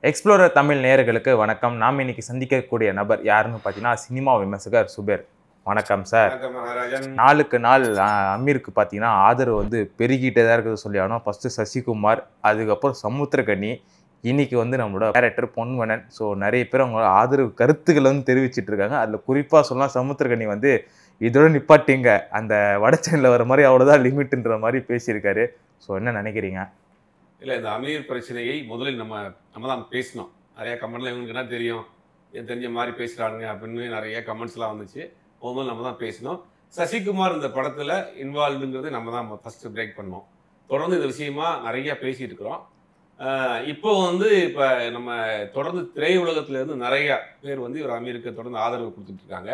Explorer Tamil நேயர்களுக்கு வணக்கம் நாம் இன்னைக்கு சந்திக்கக்கூடிய நபர் யாருன்னு பார்த்தீங்கன்னா சினிமா விமர்சகர் சுபேர் வணக்கம் சார் வணக்கம் மகாராஜன் நாளுக்கு நாள் ஆஹ், அமீருக்கு பார்த்தீங்கன்னா ஆதரவு வந்து பெருகிட்டே தான் இருக்குது சொல்லி ஆகணும் ஃபஸ்ட்டு சசிகுமார் அதுக்கப்புறம் சமுத்திரகனி இன்னைக்கு வந்து நம்மளோட டேரக்டர் பொன்வனன் ஸோ நிறைய பேர் அவங்க ஆதரவு கருத்துக்களை வந்து தெரிவிச்சிட்டு இருக்காங்க அதில் குறிப்பாக சொல்லலாம் சமுத்திரகனி வந்து இதோட நிப்பாட்டிங்க அந்த வடச்சென்னில் வர மாதிரி அவ்வளோதான் லிமிட்ன்ற மாதிரி பேசியிருக்காரு ஸோ என்ன நினைக்கிறீங்க இல்லை இந்த அமீர் பிரச்சனையை முதலில் நம்ம நம்ம தான் பேசினோம் நிறைய கமெண்ட்ல இவங்களுக்கு என்ன தெரியும் எனக்கு தெரிஞ்ச மாதிரி பேசுகிறாங்க அப்படின்னு நிறைய கமெண்ட்ஸ்லாம் வந்துச்சு முதல்ல நம்ம தான் பேசினோம் சசிகுமார் இந்த படத்தில் இன்வால்வ்டுங்கிறது நம்ம தான் ஃபஸ்ட்டு பிரேக் பண்ணோம் தொடர்ந்து இந்த விஷயமா நிறைய பேசிட்டு இருக்கிறோம் ஆஹ் இப்போ வந்து இப்போ நம்ம தொடர்ந்து திரையுலகத்துல இருந்து நிறைய பேர் வந்து இவர் அமீருக்கு தொடர்ந்து ஆதரவு கொடுத்துட்டு இருக்காங்க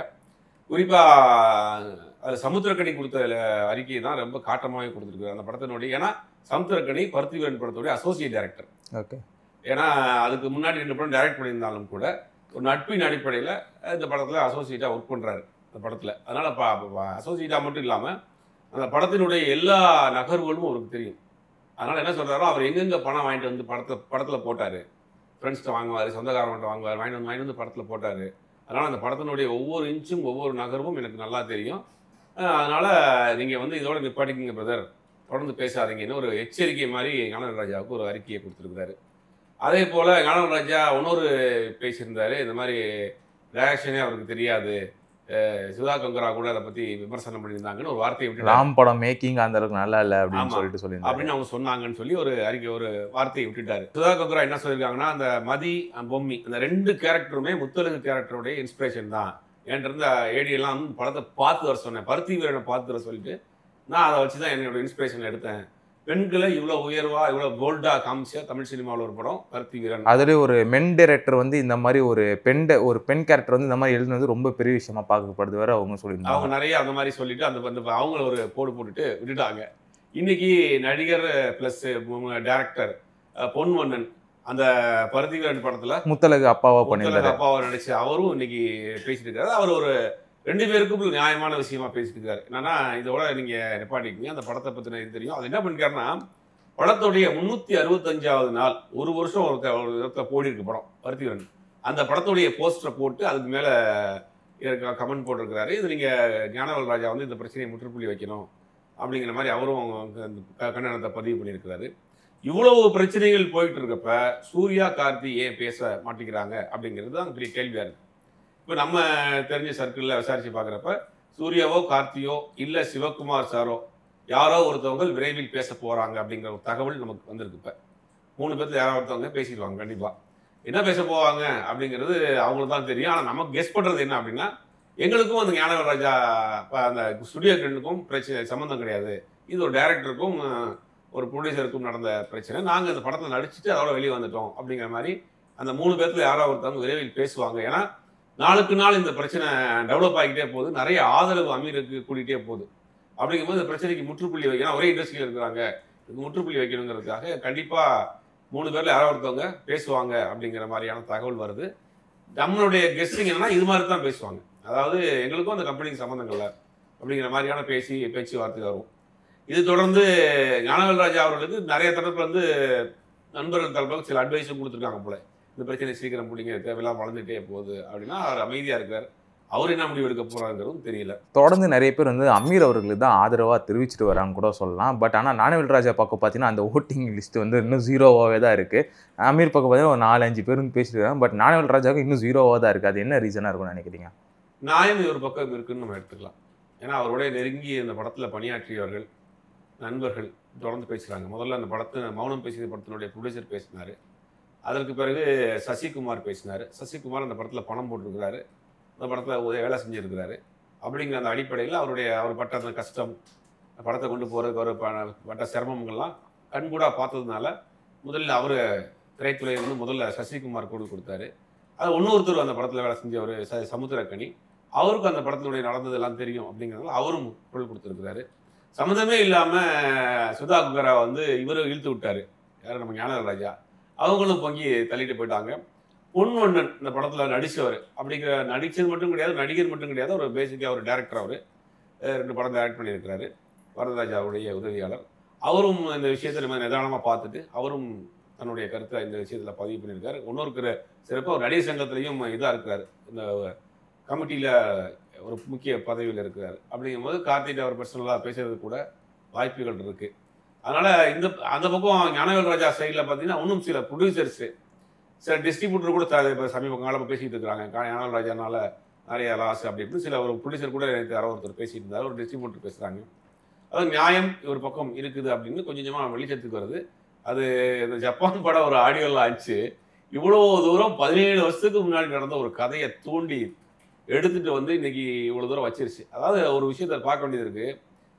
குறிப்பாக அது சமுத்திரக்கனி கொடுத்த அறிக்கையை தான் ரொம்ப காட்டமாகவே கொடுத்துருக்காரு அந்த படத்தினுடைய ஏன்னா சமுத்திரக்கனி பருத்திவீரன் படத்துடைய அசோசியேட் டைரக்டர் ஓகே ஏன்னா அதுக்கு முன்னாடி ரெண்டு படம் டைரக்ட் பண்ணியிருந்தாலும் கூட ஒரு நட்பின் அடிப்படையில் இந்த படத்தில் அசோசியேட்டாக ஒர்க் பண்ணுறாரு இந்த படத்தில் அதனால் அசோசியேட்டாக மட்டும் இல்லாமல் அந்த படத்தினுடைய எல்லா நகர்வுகளும் அவருக்கு தெரியும் அதனால் என்ன சொல்கிறாரோ அவர் எங்கெங்கே பணம் வாங்கிட்டு வந்து படத்தை படத்தில் போட்டார் ஃப்ரெண்ட்ஸ்கிட்ட வாங்குவார் சொந்தக்காரங்கள்ட்ட வாங்குவார் வாங்கிட்டு வந்து வாங்கிட்டு வந்து படத்தில் போட்டார் அதனால் அந்த படத்தினுடைய ஒவ்வொரு இன்ச்சும் ஒவ்வொரு நகர்வும் எனக்கு நல்லா தெரியும் அதனால் நீங்கள் வந்து இதோட நிப்பாட்டிக்கிங்க பிரதர் தொடர்ந்து பேசாதீங்கன்னு ஒரு எச்சரிக்கை மாதிரி ஞானவேல் ராஜாவுக்கு ஒரு அறிக்கையை கொடுத்துருக்குறாரு அதே போல் ஞானவேல் ராஜா இன்னொரு பேசியிருந்தாரு இந்த மாதிரி ரியாக்ஷனே அவருக்கு தெரியாது அஹ் சுதா கங்கரா கூட அதை பற்றி விமர்சனம் பண்ணியிருந்தாங்கன்னு ஒரு வார்த்தையை விட்டு ராம் படம் மேக்கிங் அந்த அளவுக்கு நல்லா இல்லை அப்படின்னு ஆமா. சொல்லிட்டு சொல்லியிருந்தாரு அப்படின்னு அவங்க சொன்னாங்கன்னு சொல்லி ஒரு அறிக்கை ஒரு வார்த்தையை விட்டுட்டாரு சுதா கங்கரா என்ன சொல்லியிருக்காங்கன்னா அந்த மதி அஹ் பொம்மி அந்த ரெண்டு கேரக்டருமே முத்தழகு கேரக்டருடைய இன்ஸ்பிரேஷன் தான் என்கிட்ட இருந்த ஏடியெல்லாம் வந்து படத்தை பார்த்து வர சொன்னேன் பருத்தி வீரனை பார்த்து வர சொல்லிட்டு நான் அதை வச்சு தான் என்னோட இன்ஸ்பிரேஷன் எடுத்தேன் பெண்களை இவ்வளோ உயர்வா இவ்வளோ போல்டாக காமிச்ச தமிழ் சினிமாவில் ஒரு படம் பருத்தி வீரன் அதுலேயும் ஒரு மென் டைரக்டர் வந்து இந்த மாதிரி ஒரு பெண் ட- ஒரு பெண் கேரக்டர் வந்து இந்த மாதிரி எழுதுனது ரொம்ப பெரிய விஷயமா பார்க்கப்படுது வேற அவங்க சொல்லியிருந்தாங்க அவங்க நிறைய அந்த மாதிரி சொல்லிட்டு அந்த அந்த அவங்கள ஒரு போடு போட்டுட்டு விட்டுட்டாங்க இன்னைக்கு நடிகர் ப்ளஸ் டேரக்டர் பொன்வண்ணன் அந்த பருத்தி வீரன் படத்தில் முத்தலகு அப்பாவா முத்தலக பண்ணியிருந்தாரு அப்பாவை நடிச்சு அவரும் இன்னைக்கு பேசிட்டு இருக்காரு அவர் ஒரு ரெண்டு பேருக்கும் ஒரு நியாயமான விஷயமா பேசிட்டு இருக்காரு என்னன்னா இதோட நீங்க நிப்பாட்டிக்கிங்க அந்த படத்தை பத்தின இது தெரியும் அது என்ன பண்ணிருக்காருன்னா படத்துடைய முன்னூத்தி அறுபத்தஞ்சாவது நாள் ஒரு வருஷம் ஒருத்த ஒரு இடத்துல போடி இருக்கு படம் பருத்திவரன் அந்த படத்துடைய போஸ்டரை போட்டு அதுக்கு மேல கமெண்ட் போட்டிருக்கிறாரு இது நீங்க ஞானவேல் ராஜா வந்து இந்த பிரச்சனையை முற்றுப்புள்ளி வைக்கணும் அப்படிங்கிற மாதிரி அவரும் அந்த க- கண்டனத்தை பதிவு பண்ணியிருக்கிறாரு இவ்வளவு பிரச்சனைகள் போயிட்டு இருக்கப்ப சூர்யா கார்த்தி ஏன் பேச மாட்டேங்கிறாங்க அப்படிங்கிறது தான் பெரிய கேள்வியா இருக்கு இப்போ நம்ம தெரிஞ்ச சர்க்கிளில் விசாரிச்சு பார்க்குறப்ப சூர்யாவோ கார்த்தியோ இல்லை சிவகுமார் சாரோ யாரோ ஒருத்தவங்க விரைவில் பேச போறாங்க அப்படிங்கிற ஒரு தகவல் நமக்கு வந்திருக்கு இப்போ மூணு பேர்த்துல யாரோ ஒருத்தவங்க பேசிடுவாங்க கண்டிப்பா என்ன பேச போவாங்க அப்படிங்கிறது அவங்களுக்கு தான் தெரியும் ஆனால் நமக்கு கெஸ் பண்றது என்ன அப்படின்னா எங்களுக்கும் அந்த ஞானவேல் ராஜா ப- அந்த ஸ்டுடியோ கண்ணுக்கும் பிரச்சனை சம்மந்தம் கிடையாது இது ஒரு டைரக்டருக்கும் ஒரு ப்ரொடியூசருக்கும் நடந்த பிரச்சனை நாங்கள் இந்த படத்தில் நடிச்சுட்டு அதோட வெளியே வந்துட்டோம் அப்படிங்கிற மாதிரி அந்த மூணு பேர்த்துல யாரோ ஒருத்தவங்க விரைவில் பேசுவாங்க ஏன்னா நாளுக்கு நாள் இந்த பிரச்சனை டெவலப் ஆகிட்டே போகுது நிறைய ஆதரவு அமீருக்கு கூட்டிகிட்டே போகுது அப்படிங்கும்போது இந்த பிரச்சனைக்கு முற்றுப்புள்ளி வைக்கணும் ஒரே இண்டஸ்ட்ரியில் இருக்கிறாங்க இதுக்கு முற்றுப்புள்ளி வைக்கணுங்கிறதுக்காக கண்டிப்பாக மூணு பேரில் யாரோ ஒருத்தவங்க பேசுவாங்க அப்படிங்கிற மாதிரியான தகவல் வருது நம்மளுடைய கெஸ்டிங் என்னன்னா இது மாதிரி தான் பேசுவாங்க அதாவது எங்களுக்கும் அந்த கம்பெனிக்கு சம்மந்தம் இல்லை அப்படிங்கிற மாதிரியான பேசி பேச்சுவார்த்தை வரும் இது தொடர்ந்து ஞானவேல் ராஜா அவர்களுக்கு நிறைய தரப்புல இருந்து நண்பர்கள் தரப்புல சில அட்வைஸும் கொடுத்துருக்காங்க போல இந்த பிரச்சனை சீக்கிரம் பிடிங்க தேவையில்லாம வளர்ந்துட்டே போகுது அப்படின்னா அவர் அமைதியா இருக்கார் அவர் என்ன முடிவு எடுக்க போறாங்கிறதும் தெரியல தொடர்ந்து நிறைய பேர் வந்து அமீர் அவர்களுக்கு தான் ஆதரவாக தெரிவிச்சிட்டு வராங்க கூட சொல்லலாம் பட் ஆனால் நானவேல் ராஜா பக்கம் பார்த்தீங்கன்னா அந்த ஓட்டிங் லிஸ்ட் வந்து இன்னும் ஜீரோவாகவே தான் இருக்குது அமீர் பக்கம் பார்த்தீங்கன்னா ஒரு நாலு அஞ்சு பேர் வந்து பேசிட்டு இருக்காங்க பட் நானவேல் ராஜாவுக்கு இன்னும் ஜீரோவாக தான் இருக்குது அது என்ன ரீசனாக இருக்கும்னு நினைக்கிறீங்க நியாயம் இவர் பக்கம் இருக்குன்னு நம்ம எடுத்துக்கலாம் ஏன்னா அவருடைய நெருங்கி இந்த படத்துல பணியாற்றியவர்கள் நண்பர்கள் தொடர்ந்து பேசுறாங்க முதல்ல அந்த படத்தை மௌனம் பேசிய படத்தினுடைய ப்ரொடியூசர் பேசினாரு அதற்கு பிறகு சசிகுமார் பேசினார் சசிகுமார் அந்த படத்தில் பணம் போட்டிருக்கிறாரு அந்த படத்தில் உதவி வேலை செஞ்சுருக்கிறாரு அப்படிங்கிற அந்த அடிப்படையில் அவருடைய அவர் பட்ட அந்த கஷ்டம் படத்தை கொண்டு போகிறதுக்கு அவர் ப- பட்ட சிரமங்கள்லாம் கண்கூடாக பார்த்ததுனால முதல்ல அவர் திரைத்துறையை வந்து முதல்ல சசிகுமார் கொடு கொடுத்தாரு அது இன்னொருத்தர் அந்த படத்தில் வேலை செஞ்சவர் ச சமுத்திரக்கனி அவருக்கும் அந்த படத்தினுடைய நடந்ததெல்லாம் தெரியும் அப்படிங்கிறதுனால அவரும் குரல் கொடுத்துருக்கிறாரு சம்மந்தமே இல்லாமல் சுதா குகரா வந்து இவரும் இழுத்து விட்டாரு யார் நம்ம ஞானவேல் ராஜா அவங்களும் பொங்கி தள்ளிட்டு போயிட்டாங்க பொன்வண்ணன் இந்த படத்தில் நடிச்சவர் அப்படிங்கிற நடிச்சது மட்டும் கிடையாது நடிகர் மட்டும் கிடையாது ஒரு பேசிக்காக ஒரு டேரக்டர் அவர் ரெண்டு படம் டைரக்ட் பண்ணியிருக்கிறாரு வரதராஜாவுடைய உதவியாளர் அவரும் இந்த விஷயத்தை நம்ம நிதானமாக பார்த்துட்டு அவரும் தன்னுடைய கருத்தை இந்த விஷயத்தில் பதிவு பண்ணியிருக்காரு இன்னொரு கிர- சிறப்பா ஒரு நடிகர் சங்கத்திலையும் இதாக இருக்கிறாரு இந்த கமிட்டியில் ஒரு முக்கிய பதவியில் இருக்கிறாரு அப்படிங்கும்போது கார்த்திக் அவர் பர்சனலாக பேசுறது கூட வாய்ப்புகள் இருக்கு அதனால இந்த அந்த பக்கம் ஞானவேல் ராஜா சைடில் பார்த்தீங்கன்னா இன்னும் சில ப்ரொடியூசர்ஸு சில டிஸ்ட்ரிபியூட்டர் கூட த- இப்ப சமீப காலமாக பேசிட்டு இருக்கிறாங்க கா- ஞானவேல் ராஜானால நிறைய லாஸ் அப்படி இப்படி சில ஒரு ப்ரொடியூசர் கூட எனக்கு யாரோ ஒருத்தர் பேசிட்டு இருந்தார் ஒரு டிஸ்ட்ரிபியூட்டர் பேசுகிறாங்க அது நியாயம் ஒரு பக்கம் இருக்குது அப்படின்னு கொஞ்சம் கொஞ்சமாக வெளிச்சத்துக்கு வருது அது இந்த ஜப்பான் படம் ஒரு ஆடியோவில் ஆச்சு இவ்வளோ தூரம் பதினேழு வருஷத்துக்கு முன்னாடி நடந்த ஒரு கதையை தூண்டி எடுத்துட்டு வந்து இன்னைக்கு இவ்வளோ தூரம் வச்சிருச்சு அதாவது ஒரு விஷயத்தை பார்க்க வேண்டியது இருக்கு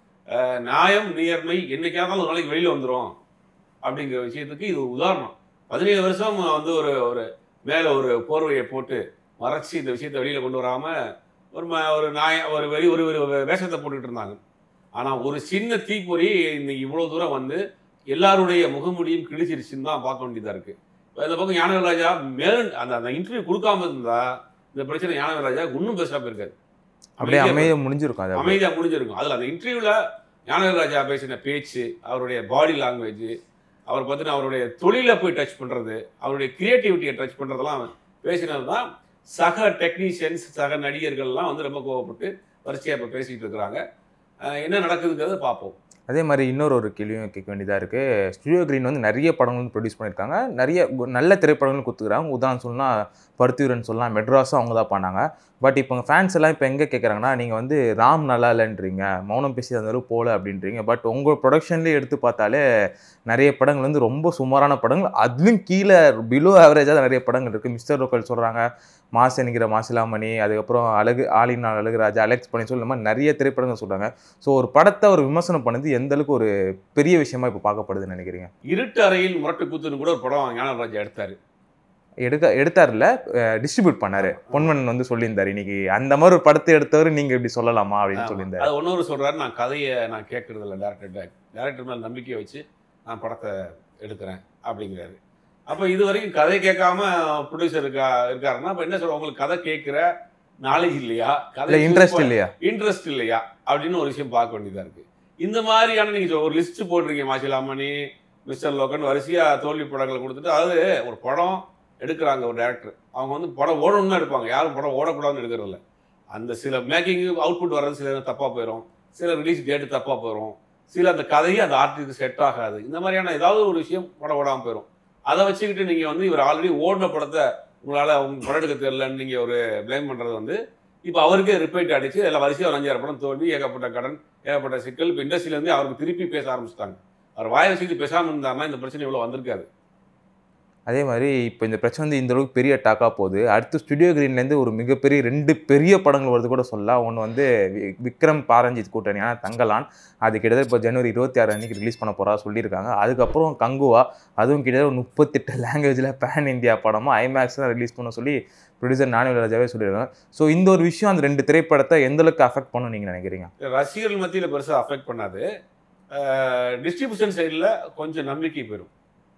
அஹ் நியாயம் நேர்மை என்னைக்காவது ஒரு நாளைக்கு வெளியில் வந்துடும் அப்படிங்கிற விஷயத்துக்கு இது ஒரு உதாரணம் பதினேழு வருஷம் வந்து ஒரு ஒரு மேலே ஒரு போர்வையை போட்டு மறைச்சி இந்த விஷயத்தை வெளியில் கொண்டு வராமல் ஒரு ம- ஒரு நாய ஒரு வெளி ஒரு ஒரு வேஷத்தை போட்டுக்கிட்டு இருந்தாங்க ஆனால் ஒரு சின்ன தீப்பொறி இன்னைக்கு இவ்வளோ தூரம் வந்து எல்லாருடைய முகமுடியும் கிழிச்சிருச்சுன்னு தான் பார்க்க வேண்டியதாக இருக்கு இப்ப இந்த பக்கம் ஞானவேல் ராஜா மேல் அந்த அந்த இன்டர்வியூ கொடுக்காம இருந்தா இந்த பிரச்சனை ஞானவேல் ராஜா இன்னும் பெருசாக போயிருக்காரு அப்படியே அமைதியா அமைதியாக முடிஞ்சிருக்கும் அது அப்படியே. அமைதியாக முடிஞ்சிருக்கும் அதில் அந்த இன்டர்வியூவில் ஞானவேல் ராஜா பேசின பேச்சு அவருடைய பாடி லாங்குவேஜ் அவர் பார்த்தீங்கன்னா அவருடைய தொழிலை போய் டச் பண்ணுறது அவருடைய கிரியேட்டிவிட்டியை டச் பண்ணுறதெல்லாம் பேசினது தான் சக டெக்னீஷியன்ஸ் சக நடிகர்கள்லாம் வந்து ரொம்ப கோவப்பட்டு வரிசையாக இப்போ பேசிகிட்டு இருக்கிறாங்க அஹ் என்ன நடக்குதுங்கிறத பார்ப்போம் அதே மாதிரி இன்னொரு ஒரு கேள்வியும் கேட்க வேண்டியதாக இருக்குது ஸ்டுடியோ கிரீன் வந்து நிறைய படங்கள் வந்து ப்ரொடியூஸ் பண்ணியிருக்காங்க நிறைய கு- நல்ல திரைப்படங்கள் கொடுத்துக்கிறாங்க உதாரணம் சொல்லலாம் பருத்தியூரன் சொல்லலாம் மெட்ராஸும் அவங்க தான் பண்ணாங்க பட் இப்போ ஃபேன்ஸ் எல்லாம் இப்போ எங்கே கேட்குறாங்கன்னா நீங்கள் வந்து ராம் நல்லா இல்லைன்றீங்க மௌனம் பேசி அந்த அளவுக்கு போகல அப்படின்றீங்க பட் உங்கள் ப்ரொடக்ஷன்லேயே எடுத்து பார்த்தாலே நிறைய படங்கள் வந்து ரொம்ப சுமாரான படங்கள் அதுவும் கீழே பிலோ ஆவரேஜாக தான் நிறைய படங்கள் இருக்குது மிஸ்டர் லோக்கல் சொல்கிறாங்க மாஸ் என்கிற மாசிலாமணி அதுக்கப்புறம் அழகு ஆலினால் அழகுராஜா அலெக்ஸ் பண்ணி சொல்லி இந்த மாதிரி நிறைய திரைப்படங்கள் சொல்கிறாங்க ஸோ ஒரு படத்தை ஒரு விமர்சனம் பண்ணது எந்த அளவுக்கு ஒரு பெரிய விஷயமா இப்போ பார்க்கப்படுதுன்னு நினைக்கிறீங்க இருட்டு அறையில் முரட்டு குத்துன்னு கூட ஒரு படம் ஞானராஜா எடுத்தாரு எடுக்க எடுத்தார்ல டிஸ்ட்ரிபியூட் பண்ணாரு பொன்வன் வந்து சொல்லியிருந்தாரு இன்னைக்கு அந்த மாதிரி ஒரு படத்தை எடுத்தவர் நீங்க இப்படி சொல்லலாமா அப்படின்னு சொல்லியிருந்தாரு அது ஒன்னொரு சொல்றாரு நான் கதையை நான் கேட்கறது இல்லை டேரக்டர்கிட்ட டேரக்டர் மேல நம்பிக்கை வச்சு நான் படத்தை எடுக்கிறேன் அப்படிங்கிறாரு அப்போ இது வரைக்கும் கதை கேட்காம ப்ரொடியூசர் இருக்கா இருக்காருன்னா அப்போ என்ன சொல்ற உங்களுக்கு கதை கேட்குற நாலேஜ் இல்லையா இல்ல கதை இன்ட்ரெஸ்ட் இல்லையா இன்ட்ரெஸ்ட் இல்லையா அப்படின்னு ஒரு விஷயம் பார்க்க வேண்டியதா இருக்கு இந்த மாதிரியான நீங்க ஒரு லிஸ்ட் போட்டிருக்கீங்க மாசிலாமணி மிஸ்டர் லோகன் வரிசையா தோல்வி படங்களை கொடுத்துட்டு அதாவது ஒரு படம் எடுக்கிறாங்க ஒரு டேரக்டர் அவங்க வந்து படம் ஓடணும்னு தான் எடுப்பாங்க யாரும் படம் ஓடக்கூடாதுன்னு எடுக்கிறது இல்ல அந்த சில மேக்கிங் அவுட்புட் வர்றது சில தப்பா போயிடும் சில ரிலீஸ் டேட்டு தப்பா போயிடும் சில அந்த கதையே அந்த ஆர்டிஸ்ட் செட் ஆகாது இந்த மாதிரியான ஏதாவது ஒரு விஷயம் படம் ஓடாமல் போயிடும் அதை வச்சுக்கிட்டு நீங்க வந்து இவர் ஆல்ரெடி ஓடின படத்தை உங்களால உங்க படம் எடுக்க தெரியலன்னு நீங்க ஒரு ப்ளேம் பண்றது வந்து இப்போ அவருக்கே ரிப்பீட் அடிச்சு எல்லாம் வரிசையாக ஒரு அஞ்சாறு படம் தோல்வி ஏகப்பட்ட கடன் ஏகப்பட்ட சிக்கல் இப்போ இண்டஸ்ட்ரியிலேருந்து அவருக்கு திருப்பி பேச ஆரம்பிச்சிட்டாங்க அவர் வாயை வச்சுட்டு பேசாமல் இருந்தாருன்னா இந்த பிரச்சனை இவ்வளோ வந்திருக்காது அதே மாதிரி இப்போ இந்த பிரச்சனை வந்து இந்த அளவுக்கு பெரிய டாக்காக போகுது அடுத்து ஸ்டுடியோ கிரீன்லேருந்து ஒரு மிகப்பெரிய ரெண்டு பெரிய படங்கள் வருது கூட சொல்லலாம் ஒன்று வந்து வி- விக்ரம் பாரஞ்சித் கூட்டணியான தங்கலான் அது கிட்டத்தட்ட இப்போ ஜனவரி இருபத்தி ஆறு அன்னைக்கு ரிலீஸ் பண்ண போகிறா சொல்லியிருக்காங்க அதுக்கப்புறம் கங்குவா அதுவும் கிட்டத்தட்ட ஒரு முப்பத்தெட்டு லாங்குவேஜில் பேன் இந்தியா படமாக ஐமேக்ஸ் தான் ரிலீஸ் பண்ண சொல்லி ப்ரொடியூசர் நானி ராஜாவே சொல்லியிருக்காங்க ஸோ இந்த ஒரு விஷயம் அந்த ரெண்டு திரைப்படத்தை எந்த அளவுக்கு அஃபெக்ட் பண்ணும் நீங்கள் நினைக்கிறீங்க ரசிகர்கள் மத்தியில் பெருசாக அஃபெக்ட் பண்ணாது டிஸ்ட்ரிபியூஷன் சைடில் கொஞ்சம் நம்பிக்கை பெறும்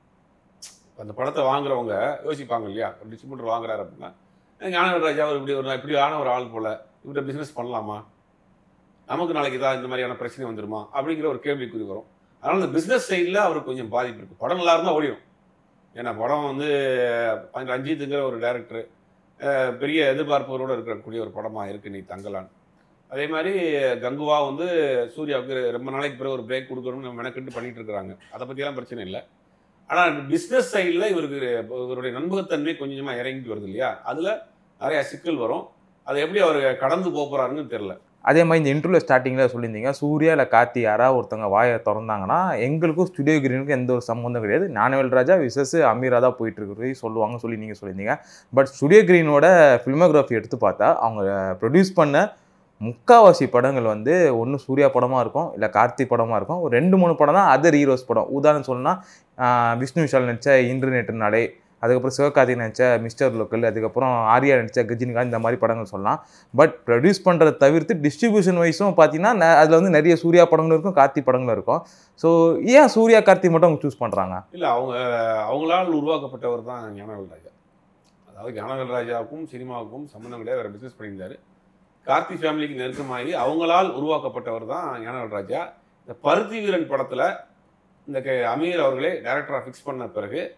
அந்த படத்தை வாங்குறவங்க யோசிப்பாங்க இல்லையா ஒரு டிஸ்ட்ரிபியூட்டர் வாங்குறாரு அப்படின்னா ஞானவேல் ராஜா அவர் இப்படி ஒரு இப்படியான ஒரு ஆள் போல இவர்கிட்ட பிஸ்னஸ் பண்ணலாமா நமக்கு நாளைக்கு ஏதாவது இந்த மாதிரியான பிரச்சனை வந்துருமா அப்படிங்கிற ஒரு கேள்விக்குறி வரும் அதனால இந்த பிஸ்னஸ் சைடில் அவருக்கு கொஞ்சம் பாதிப்பு இருக்குது படம் நல்லா இருந்தால் ஓடிடும் ஏன்னா படம் வந்து பஞ்ச- ரஞ்சித்துங்கிற ஒரு டேரக்டர் பெரிய எதிர்பார்ப்புகளோடு இருக்கக்கூடிய ஒரு படமாக இருக்குது நீ தங்கலான் அதே மாதிரி கங்குவா வந்து சூர்யாவுக்கு ரொம்ப நாளைக்கு பிறகு ஒரு பிரேக் கொடுக்கணும்னு மெனக்கிட்டு பண்ணிட்டு இருக்கிறாங்க அதை பற்றியெல்லாம் பிரச்சனை இல்லை ஆனால் பிஸ்னஸ் சைடில் இவருக்கு இவருடைய நண்பகத்தன்மை கொஞ்சம் கொஞ்சமாக இறங்கி வருது இல்லையா அதில் நிறைய சிக்கல் வரும் அதை எப்படி அவர் கடந்து போக போகிறாருன்னு தெரில அதே மாதிரி இந்த இன்டர்வியூ ஸ்டார்டிங்கில் சொல்லியிருந்தீங்க சூர்யா இல்லை கார்த்தி யாராவது ஒருத்தவங்க வாயை திறந்தாங்கன்னா எங்களுக்கும் ஸ்டுடியோ கிரீனுக்கும் எந்த ஒரு சம்மந்தம் கிடையாது ஞானவேல் ராஜா விசஸ் அமீரா தான் போயிட்டு இருக்கிறது சொல்லுவாங்க சொல்லி நீங்கள் சொல்லியிருந்தீங்க பட் ஸ்டுடியோ கிரீனோட ஃபில்மோகிராஃபி எடுத்து பார்த்தா அவங்க ப்ரொடியூஸ் பண்ண முக்காவாசி படங்கள் வந்து ஒன்று சூர்யா படமாக இருக்கும் இல்லை கார்த்திக் படமாக இருக்கும் ஒரு ரெண்டு மூணு படம் தான் அதர் ஹீரோஸ் படம் உதாரணம் சொல்லணும்னா ஆஹ் விஷ்ணு விஷால் நடித்த இன்று நேற்று நடை அதுக்கப்புறம் சிவகார்த்திக் நடித்த மிஸ்டர் லோக்கல் அதுக்கப்புறம் ஆர்யா நடித்த கஜினிகாந்த் இந்த மாதிரி படங்கள் சொல்லலாம் பட் ப்ரொடியூஸ் பண்ணுறதை தவிர்த்து டிஸ்ட்ரிபியூஷன் வைஸும் பார்த்தீங்கன்னா அதில் வந்து நிறைய சூர்யா படங்களும் இருக்கும் கார்த்தி படங்களும் இருக்கும் ஸோ ஏன் சூர்யா கார்த்தி மட்டும் அவங்க சூஸ் பண்ணுறாங்க இல்லை அவங்க அவங்களால் உருவாக்கப்பட்டவர் தான் ஞானவேல் ராஜா அதாவது ஞானவேல் ராஜாவுக்கும் சினிமாவுக்கும் சம்மந்தம் கிடையாது வேறு பிஸ்னஸ் பண்ணியிருந்தாரு கார்த்தி ஃபேமிலிக்கு நெருக்கமாகி அவங்களால் உருவாக்கப்பட்டவர் தான் ஞானவேல் ராஜா இந்த பருத்தி வீரன் படத்தில் இந்த க- அமீர் அவர்களே டைரக்டராக ஃபிக்ஸ் பண்ண பிறகு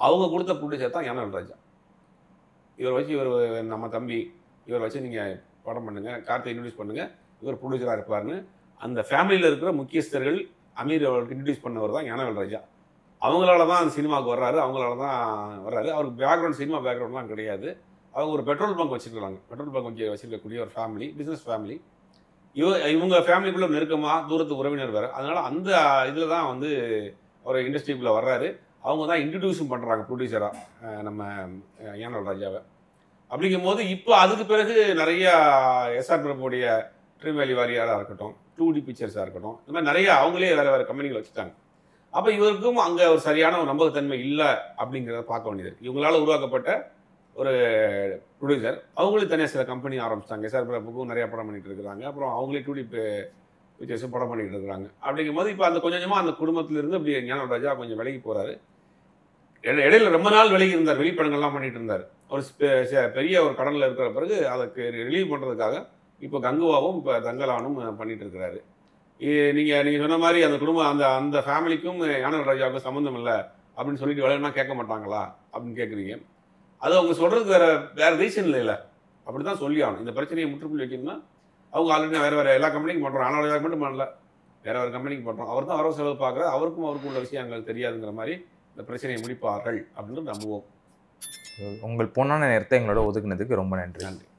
அவங்க கொடுத்த ப்ரொடியூசர் தான் ஞானவேல் ராஜா இவர் வச்சு இவர் நம்ம தம்பி இவர் வச்சு நீங்கள் படம் பண்ணுங்கள் கார்த்தை இன்ட்ரடியூஸ் பண்ணுங்கள் இவர் ப்ரொடியூசராக இருப்பார்னு அந்த ஃபேமிலியில் இருக்கிற முக்கியஸ்தர்கள் அமீர் அவர்களுக்கு இன்ட்ரடியூஸ் பண்ணவர் தான் ஞானவேல் ராஜா அவங்களால தான் அந்த சினிமாவுக்கு வர்றாரு அவங்களால தான் வர்றாரு அவருக்கு பேக்ரவுண்ட் சினிமா பேக்ரவுண்ட்லாம் கிடையாது அவங்க ஒரு பெட்ரோல் பங்க் வச்சுருக்காங்க பெட்ரோல் பங்க் வச்சு வச்சிருக்கக்கூடிய ஒரு ஃபேமிலி பிஸ்னஸ் ஃபேமிலி இவ இவங்க ஃபேமிலிக்குள்ளே நெருக்கமாக தூரத்து உறவினர் வேறு அதனால் அந்த இதில் தான் வந்து அவர் இண்டஸ்ட்ரிக்குள்ளே வர்றாரு அவங்க தான் இன்ட்ரடியூஸும் பண்ணுறாங்க ப்ரொடியூசராக நம்ம அஹ், ஞானவேல் ராஜாவை அப்படிங்கும் போது இப்போ அதுக்கு பிறகு நிறைய எஸ்ஆர் பிரபுடைய ட்ரிவேலி வாரியாராக இருக்கட்டும் டூ டி பிக்சர்ஸாக இருக்கட்டும் இந்த மாதிரி நிறைய அவங்களே வேறு வேறு கம்பெனிகள் வச்சுட்டாங்க அப்போ இவருக்கும் அங்கே ஒரு சரியான ஒரு நம்பகத்தன்மை இல்லை அப்படிங்கிறத பார்க்க வேண்டியது இருக்கு இவங்களால உருவாக்கப்பட்ட ஒரு ப்ரொடியூசர் அவங்களே தனியாக சில கம்பெனி ஆரம்பிச்சிட்டாங்க எஸ்ஆர் பிரபுக்கும் நிறைய படம் பண்ணிட்டு இருக்கிறாங்க அப்புறம் அவங்களே டூ டி பிக்சர்ஸும் படம் பண்ணிட்டு இருக்கிறாங்க அப்படிங்கும் போது இப்போ அந்த கொஞ்சம் கொஞ்சமாக அந்த குடும்பத்திலிருந்து அப்படி ஞான ராஜா கொஞ்சம் விலகி போகிறாரு இடையில ரொம்ப நாள் விலகி இருந்தார் வெளிப்படங்கள்லாம் பண்ணிட்டு இருந்தார் ஒரு ஸ்பெ- செ- பெரிய ஒரு கடனில் இருக்கிற பிறகு அதுக்கு ரிலீவ் பண்ணுறதுக்காக இப்போ கங்குவாவும் இப்போ தங்கலானும் பண்ணிட்டு இருக்கிறாரு இ- நீங்க நீங்க சொன்ன மாதிரி அந்த குடும்பம் அந்த அந்த ஃபேமிலிக்கும் ஞானவேல் ராஜாவுக்கும் சம்மந்தம் இல்லை அப்படின்னு சொல்லிட்டு விளையாடுனா கேட்க மாட்டாங்களா அப்படின்னு கேட்குறீங்க அது அவங்க சொல்றதுக்கு வேற வேற ரீசன் இல்லை அப்படி தான் சொல்லி ஆகணும் இந்த பிரச்சனையை முற்றுப்புள்ளி வைக்கணும்னா அவங்க ஆல்ரெடி வேற வேற எல்லா கம்பெனிக்கும் பண்ணுறோம் ஆனால் ராஜா மட்டும் பண்ணல வேற வேற கம்பெனிக்கு பண்ணுறோம் அவர் தான் வரவு செலவு பார்க்குறாரு அவருக்கும் அவருக்கும் உள்ள விஷயங்கள் தெரியாதுங்கிற மாதிரி இந்த பிரச்சனையை முடிப்பார்கள் அப்படின்னு நம்புவோம் உங்கள் பொன்னான நேரத்தை எங்களோட ஒதுக்குனதுக்கு ரொம்ப நன்றி நன்றி